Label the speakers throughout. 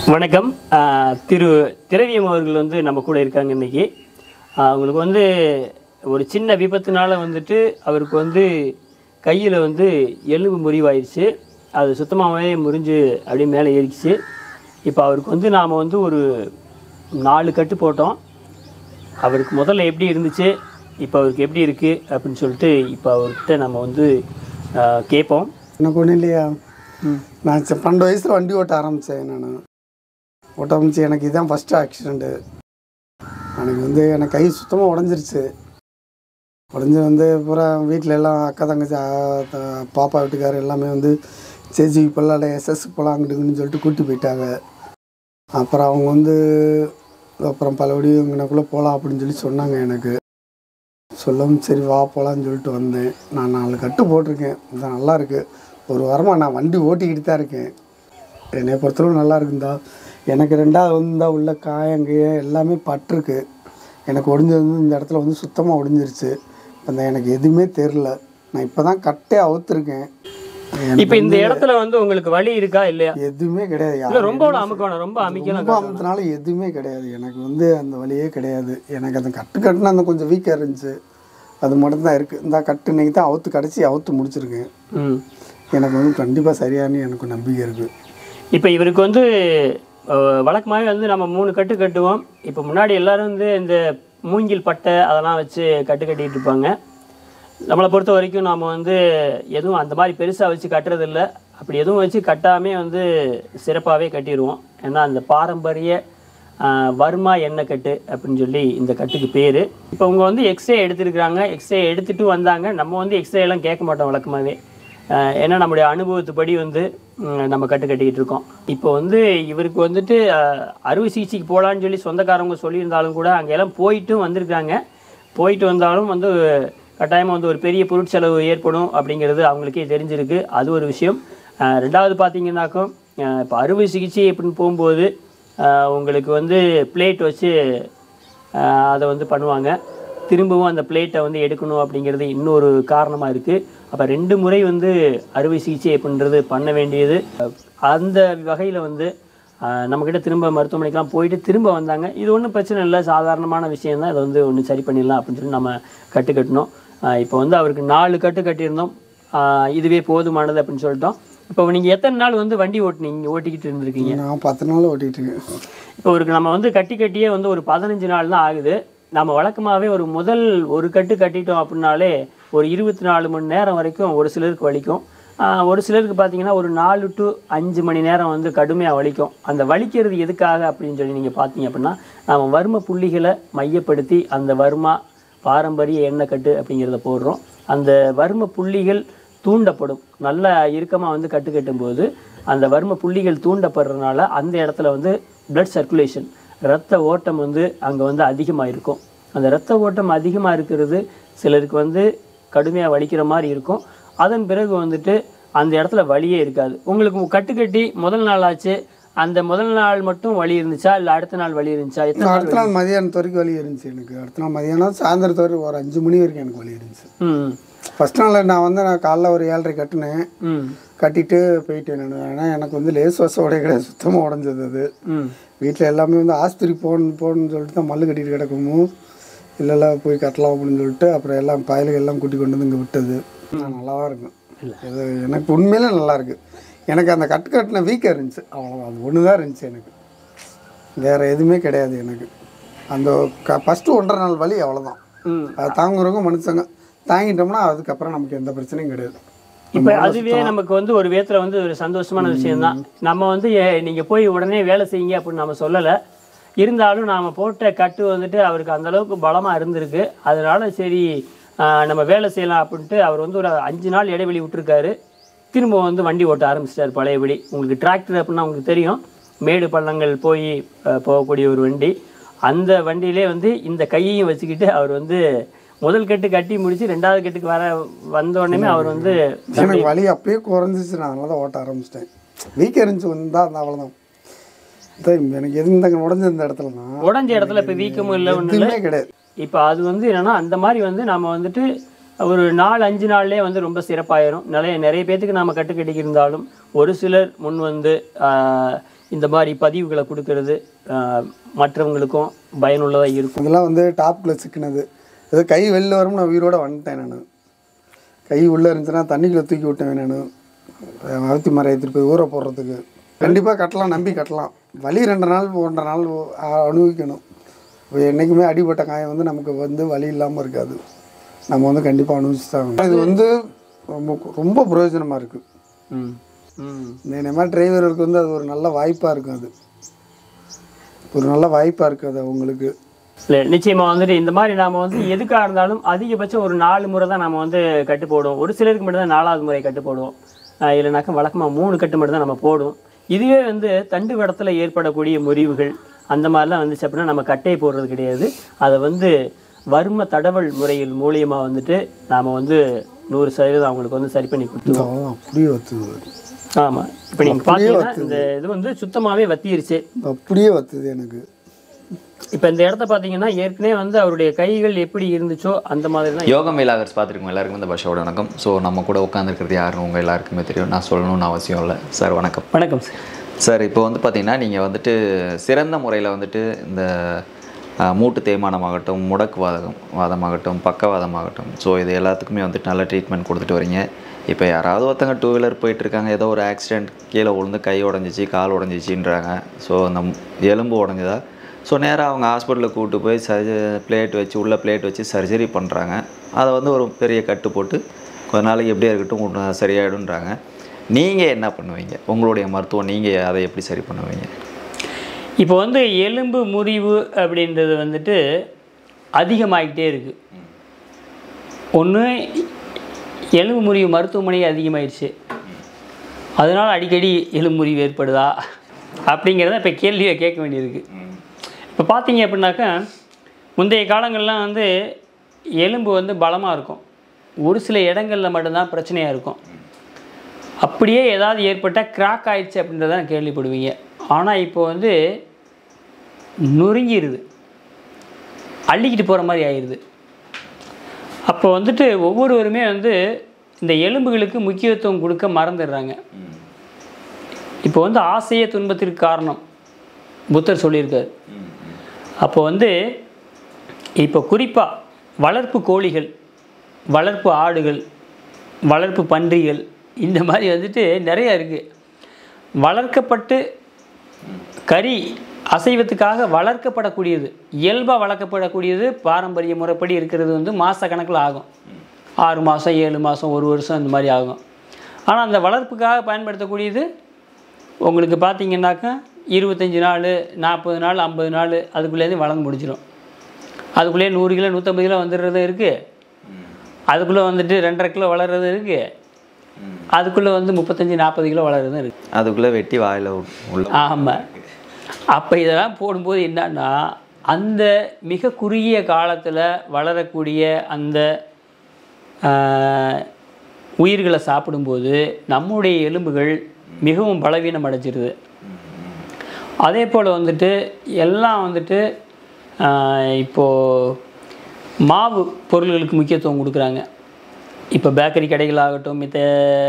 Speaker 1: வணக்கம் ஆஹ் திரு திரவியம் அவர்கள் வந்து நம்ம கூட இருக்காங்க இன்னைக்கு ஆஹ் அவங்களுக்கு வந்து ஒரு சின்ன விபத்துனால வந்துட்டு அவருக்கு வந்து கையில் வந்து எலும்பு முறிவாயிருச்சு அது சுத்தமாகவே முறிஞ்சு அப்படியே மேலே ஏறிச்சு இப்போ அவருக்கு வந்து நாம் வந்து ஒரு நாலு கட்டு போட்டோம் அவருக்கு முதல்ல எப்படி இருந்துச்சு இப்போ அவருக்கு எப்படி இருக்குது அப்படின்னு சொல்லிட்டு இப்போ அவர்கிட்ட நம்ம வந்து ஆஹ் கேட்போம்
Speaker 2: எனக்கு ஒன்றும் இல்லையா நான் ச- பன்னெண்டு வயசில் வண்டி ஓட்ட ஆரம்பித்தேன் நான் ஓட்ட ஆரம்பிச்சு எனக்கு இதுதான் ஃபஸ்ட்டு ஆக்சிடெண்ட்டு எனக்கு வந்து எனக்கு கை சுத்தமாக உடஞ்சிருச்சு உடஞ்சி வந்து பூரா வீட்டில் எல்லாம் அக்கா தங்கச்சி ஆ, த- பாப்பா வீட்டுக்காரர் எல்லாமே வந்து சேஜிக்கு போகலாம் எஸ்எஸ் போகலாம் அங்கிட்டுங்கன்னு சொல்லிட்டு கூட்டி போயிட்டாங்க அப்புறம் அவங்க வந்து அப்புறம் பலபடி இங்கனக்குள்ளே போகலாம் அப்படின்னு சொல்லி சொன்னாங்க எனக்கு சொல்லவும் சரி வா போகலான்னு சொல்லிட்டு வந்தேன் நான் நாலு கட்டு போட்டிருக்கேன் இது நல்லா இருக்கு ஒரு வாரமாக நான் வண்டி ஓட்டிக்கிட்டு தான் இருக்கேன் என்னை பொறுத்தளவு நல்லா இருக்குந்தா எனக்கு ரெண்டாவது வந்து உள்ள காயங்க எல்லாமே பட்டிருக்கு எனக்கு ஒடிஞ்சது வந்து இந்த இடத்துல வந்து சுத்தமாக ஒடிஞ்சிருச்சு அந்த எனக்கு எதுவுமே தெரில நான் இப்போ தான் கட்டே அவுத்துருக்கேன்
Speaker 1: இப்போ இந்த இடத்துல வந்து உங்களுக்கு வலி இருக்கா இல்லையா
Speaker 2: எதுவுமே கிடையாது
Speaker 1: இல்லை ரொம்ப அமுக்கணும் ரொம்ப அமைக்கணும்
Speaker 2: ரொம்ப அமுத்தினால எதுவுமே கிடையாது எனக்கு வந்து அந்த வழியே கிடையாது எனக்கு அந்த கட்டு கட்டுனா அந்த கொஞ்சம் வீக்காக இருந்துச்சு அது மட்டும்தான் இருக்குது இந்த கட்டு இன்னைக்கு தான் அவுத்து கடைசி அவுத்து முடிச்சிருக்கேன்
Speaker 1: ம்
Speaker 2: எனக்கு வந்து கண்டிப்பாக சரியானு எனக்கு நம்பிக்கை இருக்குது
Speaker 1: இப்போ இவருக்கு வந்து அஹ், வழக்கமாகவே வந்து நம்ம மூணு கட்டு கட்டுவோம் இப்போ முன்னாடி எல்லாரும் வந்து இந்த மூங்கில் பட்டை அதெல்லாம் வச்சு கட்டு கட்டிட்டு இருப்பாங்க நம்மளை பொறுத்த வரைக்கும் நாம் வந்து எதுவும் அந்த மாதிரி பெருசாக வச்சு கட்டுறதில்ல அப்படி எதுவும் வச்சு கட்டாமே வந்து சிறப்பாகவே கட்டிடுவோம் ஏன்னா அந்த பாரம்பரிய ஆஹ், வர்மா எண்ணெய் கட்டு அப்படின்னு சொல்லி இந்த கட்டுக்கு பேர் இப்போ அவங்க வந்து எக்ஸ்ரே எடுத்திருக்கிறாங்க எக்ஸ்ரே எடுத்துட்டு வந்தாங்க நம்ம வந்து எக்ஸ்ரே எல்லாம் கேட்க மாட்டோம் வழக்கமாகவே ஆஹ், ஏன்னா நம்முடைய அனுபவத்துப்படி வந்து ம், நம்ம கட்டு கட்டிக்கிட்டு இருக்கோம் இப்போ வந்து இவருக்கு வந்துட்டு ஆஹ், அறுவை சிகிச்சைக்கு போகலான்னு சொல்லி சொந்தக்காரங்க சொல்லியிருந்தாலும் கூட அங்கெல்லாம் போயிட்டும் வந்திருக்காங்க போயிட்டு வந்தாலும் வந்து கட்டாயமாக வந்து ஒரு பெரிய பொருட்செலவு ஏற்படும் அப்படிங்கிறது அவங்களுக்கே தெரிஞ்சிருக்கு அது ஒரு விஷயம் ஆஹ் ரெண்டாவது பார்த்தீங்கன்னாக்கோ ஆஹ் இப்போ அறுவை சிகிச்சை அப்படின்னு போகும்போது ஆஹ் உங்களுக்கு வந்து பிளேட் வச்சு ஆஹ் அதை வந்து பண்ணுவாங்க திரும்பவும் அந்த பிளேட்டை வந்து எடுக்கணும் அப்படிங்கிறது இன்னொரு காரணமாக இருக்குது அப்போ ரெண்டு முறை வந்து அறுவை சிகிச்சை அப்படின்றது பண்ண வேண்டியது அந்த வகையில் வந்து ஆஹ் நம்மக்கிட்ட திரும்ப மருத்துவமனைக்கெலாம் போயிட்டு திரும்ப வந்தாங்க இது ஒன்றும் பிரச்சனை இல்லை சாதாரணமான விஷயம் தான் இதை வந்து ஒன்று சரி பண்ணிடலாம் அப்படின்னு சொல்லி நம்ம கட்டு கட்டினோம் ஆஹ் இப்போ வந்து அவருக்கு நாலு கட்டு கட்டியிருந்தோம் ஆஹ் இதுவே போதுமானது அப்படின்னு சொல்லிட்டோம் இப்போ நீங்கள் எத்தனை நாள் வந்து வண்டி ஓட்டுனீங்க ஓட்டிக்கிட்டு இருந்திருக்கீங்க
Speaker 2: நான் பத்து நாள் ஓட்டிகிட்டு இருக்கேன்
Speaker 1: இப்போ ஒரு நம்ம வந்து கட்டி கட்டியே வந்து ஒரு பதினஞ்சு நாள் தான் ஆகுது நம்ம வழக்கமாகவே ஒரு முதல் ஒரு கட்டு கட்டிட்டோம் அப்படின்னாலே ஒரு இருபத்தி நாலு மணி நேரம் வரைக்கும் ஒரு சிலருக்கு வலிக்கும் ஆஹ் ஒரு சிலருக்கு பார்த்தீங்கன்னா ஒரு நாலு டு அஞ்சு மணி நேரம் வந்து கடுமையாக வலிக்கும் அந்த வலிக்கிறது எதுக்காக அப்படின்னு சொல்லி நீங்கள் பார்த்தீங்க அப்படின்னா நம்ம வர்ம புள்ளிகளை மையப்படுத்தி அந்த வர்மா பாரம்பரிய எண்ணெய் கட்டு அப்படிங்கிறத போடுறோம் அந்த வர்ம புள்ளிகள் தூண்டப்படும் நல்ல இறுக்கமாக வந்து கட்டு கட்டும்போது அந்த வர்ம புள்ளிகள் தூண்டப்படுறதுனால அந்த இடத்துல வந்து பிளட் சர்க்குலேஷன் ரத்த ஓட்டம் வந்து அங்கே வந்து அதிகமாக இருக்கும் அந்த ரத்த ஓட்டம் அதிகமாக இருக்கிறது சிலருக்கு வந்து கடுமையாக வலிக்கிற மாதிரி இருக்கும் அதன் பிறகு வந்துட்டு அந்த இடத்துல வலியே இருக்காது உங்களுக்கு கட்டு கட்டி முதல் நாள் ஆச்சு அந்த முதல் நாள் மட்டும் வலி இருந்துச்சா இல்லை அடுத்த நாள் வலி இருந்துச்சா எத்தனை
Speaker 2: நான் அடுத்த நாள் மதியானத்து வரைக்கும் வலி இருந்துச்சு எனக்கு அடுத்த நாள் மதியானம் சாயந்தரத்து வரைக்கும் ஒரு அஞ்சு மணி வரைக்கும் எனக்கு வலி இருந்துச்சு
Speaker 1: ம்
Speaker 2: ஃபஸ்ட் நாள் நான் வந்து நான் காலைல ஒரு ஏழரை கட்டினேன்
Speaker 1: ம்
Speaker 2: கட்டிட்டு போயிட்டேன் நான் ஏன்னா எனக்கு வந்து லேஸ் வசோடைய கிடையாது சுத்தமாக உடஞ்சது அது
Speaker 1: ம்
Speaker 2: வீட்டில் எல்லாமே வந்து ஆஸ்பத்திரி போகணும் போகணும்னு சொல்லிட்டு தான் மல்லு கட்டிட்டு கிடக்கமும் இல்லை இல்லை போய் கட்டலாம் அப்படின்னு சொல்லிட்டு அப்புறம் எல்லாம் பயலுகள் எல்லாம் கூட்டி கொண்டு வந்து இங்கே விட்டது நான் நல்லா தான் இருக்கும் இது எனக்கு உண்மையிலே நல்லா இருக்கு எனக்கு அந்த கட்டு கட்டின வீக்காக இருந்துச்சு அவ்வளோதான் அது ஒன்று தான் இருந்துச்சு எனக்கு வேறு எதுவுமே கிடையாது எனக்கு அந்த க ஃபஸ்ட்டு ஒன்றரை நாள் வலி அவ்வளோதான்
Speaker 1: ம்
Speaker 2: அது தாங்குறவங்க மனுஷங்க தாங்கிட்டோம்னா அதுக்கப்புறம் நமக்கு எந்த பிரச்சனையும் கிடையாது
Speaker 1: இப்போ அதுவே நமக்கு வந்து ஒரு விதத்தில் வந்து ஒரு சந்தோஷமான விஷயம்தான் நம்ம வந்து ஏ- நீங்க போய் உடனே வேலை செய்யுங்க அப்படின்னு நம்ம சொல்லலை இருந்தாலும் நாம போட்ட கட்டு வந்துட்டு அவருக்கு அந்த அளவுக்கு பலமா இருந்திருக்கு அதனால சரி ஆஹ், நம்ம வேலை செய்யலாம் அப்படின்ட்டு அவர் வந்து ஒரு அஞ்சு நாள் இடைவெளி விட்டுருக்காரு திரும்ப வந்து வண்டி ஓட்ட ஆரம்பிச்சிட்டார் பழையபடி உங்களுக்கு டிராக்டர் அப்படின்னா உங்களுக்கு தெரியும் மேடு பள்ளங்கள் போய் ஆஹ், போகக்கூடிய ஒரு வண்டி அந்த வண்டியிலே வந்து இந்த கையையும் வச்சுக்கிட்டு அவர் வந்து முதல் கட்டு கட்டி முடிச்சு ரெண்டாவது கட்டுக்கு வர வந்த உடனே அவர் வந்து
Speaker 2: எனக்கு வலி அப்பயே குறைஞ்சிச்சு நான் அதனால தான் ஓட்ட ஆரம்பிச்சிட்டேன் வீக்காக இருந்துச்சு வந்தா அந்த அவ்வளோதான் அதான் எனக்கு எது இந்த உடஞ்ச இந்த இடத்துல தான்
Speaker 1: உடஞ்ச இடத்துல இப்போ வீக்கமும் இல்லை ஒன்றும் இல்லை
Speaker 2: எதுவுமே கிடையாது
Speaker 1: இப்போ அது வந்து என்னன்னா அந்த மாதிரி வந்து நம்ம வந்துட்டு ஒரு நாலு அஞ்சு நாள்லேயே வந்து ரொம்ப சிறப்பாயிரும் நிறைய நிறைய பேத்துக்கு நாம கட்டு கட்டிக்கிருந்தாலும் ஒரு சிலர் முன் வந்து ஆஹ், இந்த மாதிரி பதிவுகளை கொடுக்கறது ஆஹ், மற்றவங்களுக்கும் பயனுள்ளதாக இருக்கும்
Speaker 2: அதெல்லாம் வந்து டாப்புக்குள்ளே சிக்கினது ஏதோ கை வெளில வரும் நான் உயிரோட வந்துட்டேன் நான் கை உள்ளே இருந்துச்சுன்னா தண்ணிக்குள்ளே தூக்கி விட்டேன் நான் அழுத்தி மரம் எடுத்துகிட்டு போய் ஊற போடுறதுக்கு கண்டிப்பாக கட்டலாம் நம்பி கட்டலாம் வலி ரெண்டு நாள் ஒன்றரை நாள் அ- அனுபவிக்கணும் இப்போ என்றைக்குமே அடிபட்ட காயம் வந்து நமக்கு வந்து வலி இல்லாமல் இருக்காது நம்ம வந்து கண்டிப்பாக அனுபவிச்சு தான் ஆகணும். இது வந்து ரொம்ப ரொம்ப பிரயோஜனமாக இருக்குது
Speaker 1: ம் ம்
Speaker 2: இந்த மாதிரி டிரைவருக்கு வந்து அது ஒரு நல்ல வாய்ப்பாக இருக்கும் அது ஒரு நல்ல வாய்ப்பாக இருக்குது அது அவங்களுக்கு
Speaker 1: இல்லை நிச்சயமாக வந்துட்டு இந்த மாதிரி நாம் வந்து எதுக்காக இருந்தாலும் அதிகபட்சம் ஒரு நாலு முறை தான் நம்ம வந்து கட்டு போடுவோம் ஒரு சிலருக்கு மட்டும் தான் நாலாவது முறை கட்டு போடுவோம் ஆஹ் இல்லைனாக்கா வழக்கமாக மூணு கட்டு மட்டும் தான் நம்ம போடுவோம் இதுவே வந்து தண்டு வடத்தில் ஏற்படக்கூடிய முறிவுகள் அந்த மாதிரிலாம் வந்துச்சு அப்படின்னா நம்ம கட்டையை போடுறது கிடையாது அதை வந்து வர்ம தடவல் முறையில் மூலியமாக வந்துட்டு நாம் வந்து நூறு சதவீதம் அவங்களுக்கு வந்து சரி பண்ணி கொடுத்துருவோம்
Speaker 2: ஆ, அப்படியே வத்துது
Speaker 1: ஆமாம் இப்போ நீங்கள் பார்த்தீங்கன்னா இந்த இது வந்து சுத்தமாகவே வத்திருச்சு
Speaker 2: அப்படியே வத்துது எனக்கு
Speaker 1: இப்போ இந்த இடத்த பார்த்தீங்கன்னா ஏற்கனவே வந்து அவருடைய கைகள் எப்படி இருந்துச்சோ அந்த மாதிரி தான்
Speaker 3: யோகம் வேலாகர்ஸ் பார்த்துருக்கோம் எல்லாருக்கும் இந்த பாஷாவோட வணக்கம் ஸோ நம்ம கூட உட்காந்துருக்கிறது யாருன்னு உங்கள் எல்லாருக்குமே தெரியும் நான் சொல்லணும்னு அவசியம் இல்லை சார் வணக்கம்
Speaker 1: வணக்கம் சார்
Speaker 3: சார் இப்போ வந்து பார்த்தீங்கன்னா நீங்கள் வந்துட்டு சிறந்த முறையில் வந்துட்டு இந்த அஹ், மூட்டு தேய்மானமாகட்டும் முடக்குவாதம் வாதமாகட்டும் பக்கவாதமாகட்டும் ஸோ இது எல்லாத்துக்குமே வந்துட்டு நல்ல ட்ரீட்மெண்ட் கொடுத்துட்டு வரீங்க இப்போ யாராவது ஒருத்தங்க டூ வீலர் போயிட்டுருக்காங்க ஏதோ ஒரு ஆக்சிடெண்ட் கீழே விழுந்து கை உடஞ்சிச்சு கால் உடஞ்சிச்சின்றாங்க ஸோ அந்த எலும்பு உடஞ்சதா ஸோ நேராக அவங்க ஹாஸ்பிட்டலுக்கு கூப்பிட்டு போய் சர்ஜ பிளேட் வச்சு உள்ள பிளேட் வச்சு சர்ஜரி பண்ணுறாங்க அதை வந்து ஒரு பெரிய கட்டு போட்டு கொஞ்ச நாளைக்கு எப்படியே இருக்கட்டும் உங்க- சரியாயிடுன்றாங்க நீங்கள் என்ன பண்ணுவீங்க உங்களுடைய மருத்துவம் நீங்கள் அதை எப்படி சரி பண்ணுவீங்க
Speaker 1: இப்போ வந்து எலும்பு முறிவு அப்படின்றது வந்துட்டு அதிகமாகிட்டே இருக்கு ஒன்று எலும்பு முறிவு மருத்துவமனை அதிகமாயிடுச்சு அதனால் அடிக்கடி எலும்பு முறிவு ஏற்படுதா அப்படிங்கிறத இப்போ கேள்வியை கேட்க வேண்டியிருக்கு இப்போ பார்த்தீங்க அப்படின்னாக்கா முந்தைய காலங்கள்லாம் வந்து எலும்பு வந்து பலமாக இருக்கும் ஒரு சில இடங்களில் மட்டும்தான் பிரச்சனையாக இருக்கும் அப்படியே ஏதாவது ஏற்பட்டால் கிராக் ஆயிடுச்சு அப்படின்றத கேள்விப்படுவீங்க ஆனால் இப்போ வந்து நொறுங்கிடுது அள்ளிக்கிட்டு போகிற மாதிரி ஆயிடுது அப்போ வந்துட்டு ஒவ்வொருவருமே வந்து இந்த எலும்புகளுக்கு முக்கியத்துவம் கொடுக்க மறந்துடுறாங்க இப்போ வந்து ஆசையே துன்பத்திற்கு காரணம் புத்தர் சொல்லியிருக்கார் அப்போ வந்து இப்போ குறிப்பாக வளர்ப்பு கோழிகள் வளர்ப்பு ஆடுகள் வளர்ப்பு பன்றிகள் இந்த மாதிரி வந்துட்டு நிறையா இருக்குது வளர்க்கப்பட்டு கறி அசைவத்துக்காக வளர்க்கப்படக்கூடியது இயல்பாக வளர்க்கப்படக்கூடியது பாரம்பரிய முறைப்படி இருக்கிறது வந்து மாத கணக்கில் ஆகும் ஆறு மாதம் ஏழு மாதம் ஒரு வருஷம் இந்த மாதிரி ஆகும் ஆனால் அந்த வளர்ப்புக்காக பயன்படுத்தக்கூடியது உங்களுக்கு பார்த்தீங்கன்னாக்கா இருபத்தஞ்சி நாள் நாற்பது நாள் ஐம்பது நாள் அதுக்குள்ளேருந்து வளர்ந்து முடிச்சிடும் அதுக்குள்ளேயே நூறு கிலோ நூற்றம்பது கிலோ வந்துடுறது இருக்குது அதுக்குள்ளே வந்துட்டு ரெண்டரை கிலோ வளர்றது இருக்குது அதுக்குள்ளே வந்து முப்பத்தஞ்சு நாற்பது கிலோ வளர்றதும் இருக்குது
Speaker 3: அதுக்குள்ளே வெட்டி வாயில் உள்ள
Speaker 1: ஆமாம் அப்போ இதெல்லாம் போடும்போது என்னன்னா அந்த மிக குறுகிய காலத்தில் வளரக்கூடிய அந்த ஆஹ், உயிர்களை சாப்பிடும்போது நம்முடைய எலும்புகள் மிகவும் பலவீனம் அடைஞ்சிருது அதே போல் வந்துட்டு எல்லாம் வந்துட்டு ஆஹ், இப்போ மாவு பொருள்களுக்கு முக்கியத்துவம் கொடுக்குறாங்க இப்போ பேக்கரி கடைகளாகட்டும் மித்த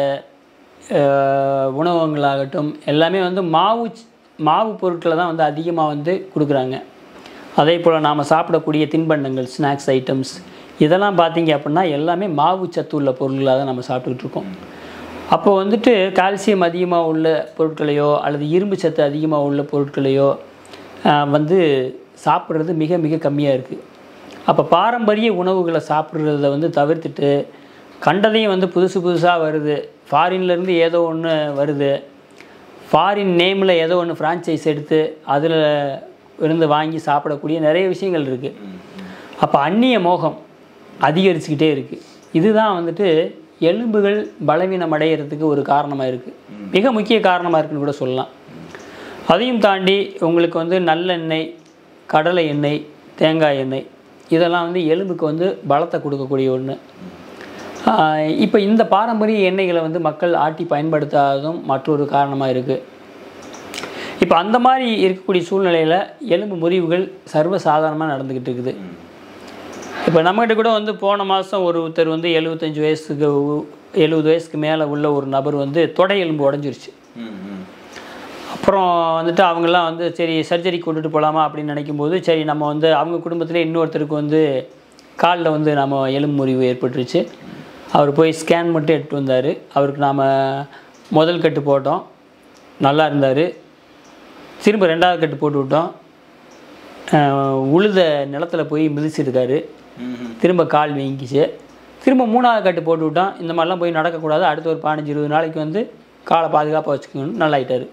Speaker 1: ஆஹ், உணவகங்களாகட்டும் எல்லாமே வந்து மாவு ச்- மாவு பொருட்களை தான் வந்து அதிகமாக வந்து கொடுக்குறாங்க அதே போல் நாம் சாப்பிடக்கூடிய தின்பண்டங்கள் ஸ்நாக்ஸ் ஐட்டம்ஸ் இதெல்லாம் பார்த்தீங்க அப்படின்னா எல்லாமே மாவு சத்து உள்ள பொருள்களாக தான் நம்ம சாப்பிட்டுக்கிட்டு இருக்கோம் அப்போ வந்துட்டு கால்சியம் அதிகமாக உள்ள பொருட்களையோ அல்லது இரும்பு சத்து அதிகமாக உள்ள பொருட்களையோ ஆஹ், வந்து சாப்பிட்றது மிக மிக கம்மியாக இருக்குது அப்போ பாரம்பரிய உணவுகளை சாப்பிட்றத வந்து தவிர்த்துட்டு கண்டதையும் வந்து புதுசு புதுசாக வருது ஃபாரின்லேருந்து ஏதோ ஒன்று வருது ஃபாரின் நேமில் ஏதோ ஒன்று ஃப்ரான்ச்சைஸ் எடுத்து அதில் இருந்து வாங்கி சாப்பிடக்கூடிய நிறைய விஷயங்கள் இருக்குது அப்போ அந்நிய மோகம் அதிகரிச்சுக்கிட்டே இருக்குது இதுதான் வந்துட்டு எலும்புகள் பலவீனம் அடையிறதுக்கு ஒரு காரணமாக இருக்குது மிக முக்கிய காரணமாக இருக்குன்னு கூட சொல்லலாம் அதையும் தாண்டி உங்களுக்கு வந்து நல்லெண்ணெய் கடலை எண்ணெய் தேங்காய் எண்ணெய் இதெல்லாம் வந்து எலும்புக்கு வந்து பலத்தை கொடுக்கக்கூடிய ஒன்று இப்போ இந்த பாரம்பரிய எண்ணெய்களை வந்து மக்கள் ஆட்டி பயன்படுத்தாததும் மற்றொரு காரணமாக இருக்குது இப்போ அந்த மாதிரி இருக்கக்கூடிய சூழ்நிலையில் எலும்பு முறிவுகள் சர்வசாதாரணமாக நடந்துக்கிட்டு இருக்குது இப்போ நம்மகிட்ட கூட வந்து போன மாதம் ஒருத்தர் வந்து எழுபத்தஞ்சு வயசுக்கு எழுபது வயசுக்கு மேலே உள்ள ஒரு நபர் வந்து தொடை எலும்பு உடஞ்சிருச்சு அப்புறம் வந்துட்டு அவங்கெல்லாம் வந்து சரி சர்ஜரி கொண்டுட்டு போகலாமா அப்படின்னு நினைக்கும்போது சரி நம்ம வந்து அவங்க குடும்பத்தில் இன்னொருத்தருக்கு வந்து காலில் வந்து நம்ம எலும்பு முறிவு ஏற்பட்டுருச்சு அவர் போய் ஸ்கேன் மட்டும் எடுத்து வந்தார் அவருக்கு நாம் முதல் கட்டு போட்டோம் நல்லா இருந்தார் திரும்ப ரெண்டாவது கட்டு போட்டு விட்டோம் அஹ் உழுத நிலத்துல போய் மிதிச்சிருக்காரு திரும்ப கால் வீங்கிச்சு திரும்ப மூணாவது கட்டு போட்டு விட்டோம் இந்த மாதிரிலாம் போய் நடக்கக்கூடாது அடுத்த ஒரு பதினஞ்சு இருபது நாளைக்கு வந்து காலை பாதுகாப்பாக வச்சுக்கணும்னு நல்லாயிட்டாரு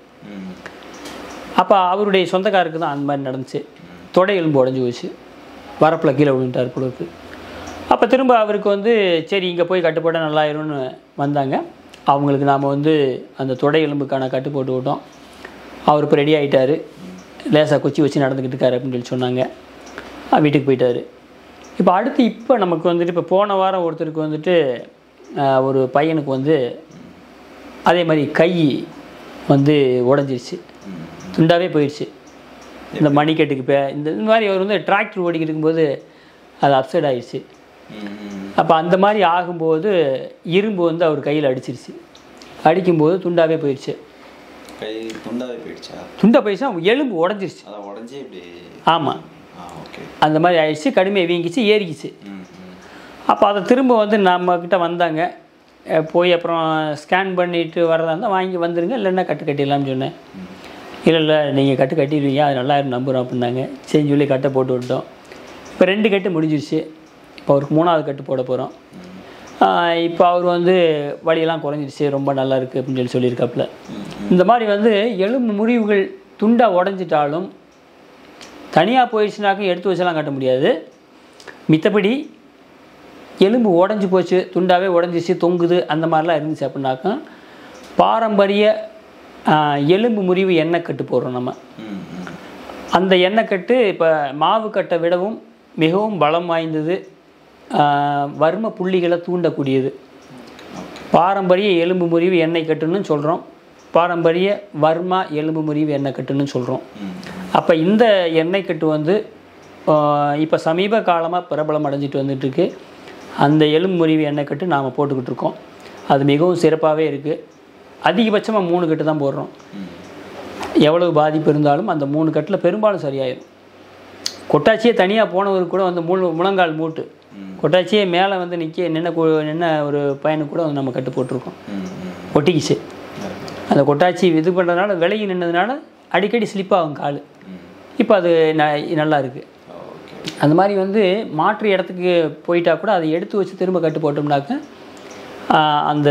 Speaker 1: அப்போ அவருடைய சொந்தக்காருக்கு தான் அந்த மாதிரி நடந்துச்சு தொடை எலும்பு உடஞ்சி போச்சு வரப்பில் கீழே விழுந்துட்டார் பொழுது அப்போ திரும்ப அவருக்கு வந்து சரி இங்கே போய் கட்டு போட்டால் நல்லாயிரும்னு வந்தாங்க அவங்களுக்கு நாம் வந்து அந்த தொடை எலும்புக்கான கட்டு போட்டு விட்டோம் அவர் இப்போ ரெடி ஆகிட்டார் லேசாக குச்சி வச்சு நடந்துக்கிட்டு இருக்காரு அப்படின்னு சொல்லி சொன்னாங்க அஹ் வீட்டுக்கு போயிட்டாரு இப்போ அடுத்து இப்போ நமக்கு வந்துட்டு இப்போ போன வாரம் ஒருத்தருக்கு வந்துட்டு அஹ், ஒரு பையனுக்கு வந்து அதே மாதிரி கை வந்து உடஞ்சிருச்சு துண்டாவே போயிடுச்சு இந்த மணிக்கட்டுக்கு இப்போ இந்த இந்த மாதிரி அவர் வந்து டிராக்டர் ஓடிக்கிட்டு இருக்கும்போது அது அப்சைட் ஆயிடுச்சு அப்போ அந்த மாதிரி ஆகும்போது இரும்பு வந்து அவர் கையில் அடிச்சிருச்சு அடிக்கும்போது துண்டாவே போயிடுச்சு
Speaker 3: கை துண்டாவே போயிடுச்சா
Speaker 1: துண்டா போயிடுச்சுன்னா எலும்பு உடஞ்சிருச்சு
Speaker 3: அதை உடஞ்சி இப்படி
Speaker 1: ஆமாம்
Speaker 3: ஆ ஓகே
Speaker 1: அந்த மாதிரி ஆயிடுச்சு கடுமையாக வீங்கிச்சு ஏறிக்கிச்சு
Speaker 3: ம் ம்
Speaker 1: அப்போ அதை திரும்ப வந்து நம்மக்கிட்ட வந்தாங்க அஹ் போய் அப்புறம் ஸ்கேன் பண்ணிட்டு வர்றதா இருந்தால் வாங்கி வந்துடுங்க இல்லைன்னா கட்டு கட்டிடலாம்னு சொன்னேன் இல்லை இல்லை நீங்கள் கட்டு கட்டிடுவீங்க அது நல்லா இருக்கும் நம்புகிறோம் அப்படின்னாங்க சரின்னு சொல்லி கட்டை போட்டு விட்டோம் இப்போ ரெண்டு கட்டு முடிஞ்சிருச்சு இப்போ அவருக்கு மூணாவது கட்டு போட போகிறோம் இப்போ அவர் வந்து வலியெல்லாம் குறைஞ்சிருச்சு ரொம்ப நல்லா இருக்குது அப்படின்னு சொல்லி சொல்லியிருக்காப்புல இந்த மாதிரி வந்து எலும்பு முறிவுகள் துண்டாக உடஞ்சிட்டாலும் தனியாக போயிடுச்சுனாக்கும் எடுத்து வச்செல்லாம் கட்ட முடியாது மித்தபடி எலும்பு உடஞ்சி போச்சு துண்டாவே உடஞ்சிச்சு தொங்குது அந்த மாதிரிலாம் இருந்துச்சு அப்படின்னாக்கா பாரம்பரிய ஆஹ், எலும்பு முறிவு எண்ணெய் கட்டு போடுறோம் நம்ம
Speaker 3: ம் ம்
Speaker 1: அந்த எண்ணெய் கட்டு இப்போ மாவு கட்டை விடவும் மிகவும் பலம் வாய்ந்தது ஆஹ், வர்ம புள்ளிகளை தூண்டக்கூடியது பாரம்பரிய எலும்பு முறிவு எண்ணெய் கட்டுன்னு சொல்கிறோம் பாரம்பரிய வர்மா எலும்பு முறிவு எண்ணெய் கட்டுன்னு சொல்கிறோம் அப்போ இந்த எண்ணெய் கட்டு வந்து இப்போ சமீப காலமாக பிரபலம் அடைஞ்சிட்டு வந்துட்டுருக்கு அந்த எலும்பு முறிவு எண்ணெய் கட்டு நாம் போட்டுக்கிட்டு இருக்கோம் அது மிகவும் சிறப்பாகவே இருக்குது அதிகபட்சமாக மூணு கட்டு தான் போடுறோம் எவ்வளவு பாதிப்பு இருந்தாலும் அந்த மூணு கட்டில் பெரும்பாலும் சரியாயிடும் கொட்டாச்சியே தனியாக போனவருக்கு கூட வந்து முழு முழங்கால் மூட்டு கொட்டாச்சியே மேலே வந்து நிற்க நின்ன கு- நின்ன ஒரு பையனுக்கு கூட வந்து நம்ம கட்டு போட்டிருக்கோம்
Speaker 3: ம் ம்
Speaker 1: ஒட்டிக்கிச்சு அந்த கொட்டாச்சி இது பண்ணுறதுனால விலகி நின்னதுனால அடிக்கடி ஸ்லிப் ஆகும் கால் இப்போ அது ந நல்லா இருக்குது
Speaker 3: ஓகே
Speaker 1: அந்த மாதிரி வந்து மாற்று இடத்துக்கு போயிட்டா கூட அதை எடுத்து வச்சு திரும்ப கட்டு போட்டோம்னாக்க ஆஹ், அந்த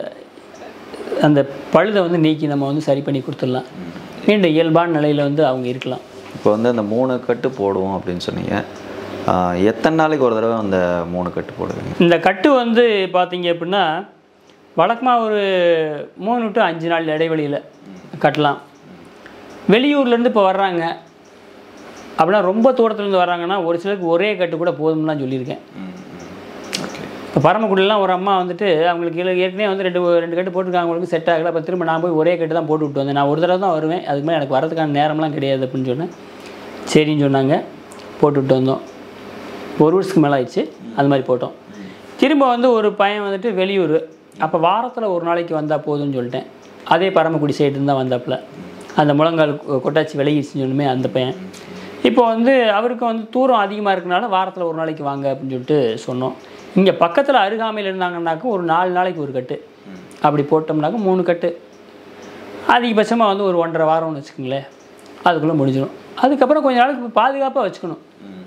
Speaker 1: அந்த பழுதை வந்து நீக்கி நம்ம வந்து சரி பண்ணி கொடுத்துடலாம் மீண்டும் இயல்பான நிலையில் வந்து அவங்க இருக்கலாம்
Speaker 3: இப்போ வந்து அந்த மூணு கட்டு போடுவோம் அப்படின்னு சொன்னீங்க ஆ, எத்தனை நாளைக்கு ஒரு தடவை அந்த மூணு கட்டு போடுவீங்க
Speaker 1: இந்த கட்டு வந்து பார்த்தீங்க அப்படின்னா வழக்கமாக ஒரு மூணு டு அஞ்சு நாள் இடைவெளியில் கட்டலாம் வெளியூர்லேருந்து இப்போ வர்றாங்க அப்படின்னா ரொம்ப தூரத்துலேருந்து வர்றாங்கன்னா ஒரு சிலருக்கு ஒரே கட்டு கூட போதும்லாம் சொல்லியிருக்கேன்
Speaker 3: ஓகே
Speaker 1: இப்போ பரமக்குடிலாம் ஒரு அம்மா வந்துட்டு அவங்களுக்கு ஏ- ஏற்கனவே வந்து ரெண்டு ரெண்டு கட்டு போட்டிருக்காங்க அவங்களுக்கு செட் ஆகலை அப்போ திரும்ப நான் போய் ஒரே கட்டு தான் போட்டு விட்டு வந்தேன் நான் ஒரு தடவை தான் வருவேன் அதுக்கு மேலே எனக்கு வரதுக்கான நேரம்லாம் கிடையாது அப்படின்னு சொன்னேன் சரின்னு சொன்னாங்க போட்டு விட்டு வந்தோம் ஒரு வருஷத்துக்கு மேலே ஆயிடுச்சு அது மாதிரி போட்டோம் திரும்ப வந்து ஒரு பையன் வந்துட்டு வெளியூர் அப்போ வாரத்தில் ஒரு நாளைக்கு வந்தால் போதும்னு சொல்லிட்டேன் அதே பரமக்குடி சைடு தான் வந்தாப்புல அந்த முழங்கால் கொ- கொட்டாச்சி விலகிடுச்சுன்னு சொன்னுமே அந்த பையன் இப்போ வந்து அவருக்கு வந்து தூரம் அதிகமாக இருக்கனால வாரத்தில் ஒரு நாளைக்கு வாங்க அப்படின்னு சொல்லிட்டு சொன்னோம் இங்கே பக்கத்தில் அருகாமையில் இருந்தாங்கன்னாக்கும் ஒரு நாலு நாளைக்கு ஒரு கட்டு அப்படி போட்டோம்னாக்க மூணு கட்டு அதிகபட்சமாக வந்து ஒரு ஒன்றரை வாரம்னு வச்சுக்கோங்களேன் அதுக்குள்ளே முடிஞ்சிடும் அதுக்கப்புறம் கொஞ்ச நாளுக்கு பாதுகாப்பாக வச்சுக்கணும்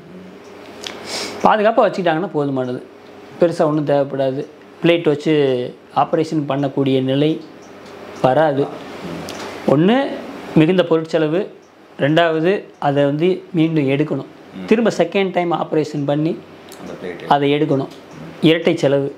Speaker 1: பாதுகாப்பாக வச்சுக்கிட்டாங்கன்னா போதுமானது பெருசாக ஒன்றும் தேவைப்படாது பிளேட் வச்சு ஆப்ரேஷன் பண்ணக்கூடிய நிலை வராது ஒன்று மிகுந்த பொருட்செலவு ரெண்டாவது அதை வந்து மீண்டும் எடுக்கணும் திரும்ப செகண்ட் டைம் ஆப்ரேஷன் பண்ணி
Speaker 3: அந்த பிளேட்
Speaker 1: அதை எடுக்கணும் இரட்டை செலவு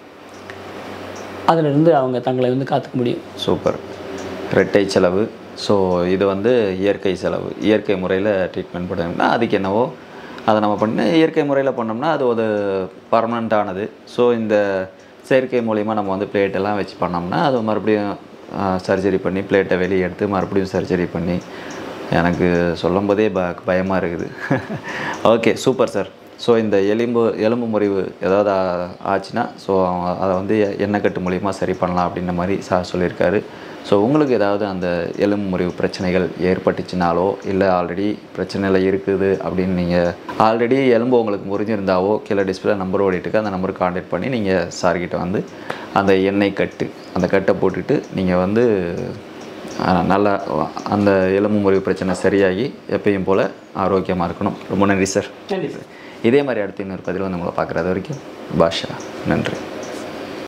Speaker 1: அதிலிருந்து அவங்க தங்களை வந்து காத்துக்க முடியும்
Speaker 3: சூப்பர் ரெட்டை செலவு ஸோ இது வந்து இயற்கை செலவு இயற்கை முறையில் ட்ரீட்மெண்ட் பண்ணோம்னா அதுக்கு என்னவோ அதை நம்ம பண்ணி இயற்கை முறையில் பண்ணோம்னா அது ஒரு பர்மனண்ட்டானது ஸோ இந்த செயற்கை மூலிமா நம்ம வந்து plate எல்லாம் வச்சு பண்ணோம்னா அது மறுபடியும் சர்ஜரி பண்ணி பிளேட்டை வெளியே எடுத்து மறுபடியும் சர்ஜரி பண்ணி எனக்கு சொல்லும் போதே ப பயமாக இருக்குது ஓகே சூப்பர் சார் ஸோ இந்த எலும்பு எலும்பு முறிவு ஏதாவது ஆ- ஆச்சுன்னா ஸோ அதை வந்து எண்ணெய் கட்டு மூலிமா சரி பண்ணலாம் அப்படின்ற மாதிரி சார் சொல்லியிருக்காரு ஸோ உங்களுக்கு ஏதாவது அந்த எலும்பு முறிவு பிரச்சனைகள் ஏற்பட்டுச்சுனாலோ இல்லை ஆல்ரெடி பிரச்சனையில் இருக்குது அப்படின்னு நீங்கள் ஆல்ரெடி எலும்பு உங்களுக்கு முறிஞ்சிருந்தாவோ கீழே டிஸ்பிளே நம்பர் ஓடிட்டுருக்கு அந்த நம்பருக்கு காண்டாக்ட் பண்ணி நீங்கள் சார்கிட்ட வந்து அந்த எண்ணெய் கட்டு அந்த கட்டை போட்டுட்டு நீங்கள் வந்து அஹ், நல்லா அந்த எலும்பு முறிவு பிரச்சனை சரியாகி எப்பயும் போல் ஆரோக்கியமாக இருக்கணும் ரொம்ப நன்றி சார்
Speaker 1: நன்றி சார்
Speaker 3: இதே மாதிரி அடுத்து இன்னொரு பதில் வந்து உங்களை பார்க்குறது வரைக்கும் பாஷா நன்றி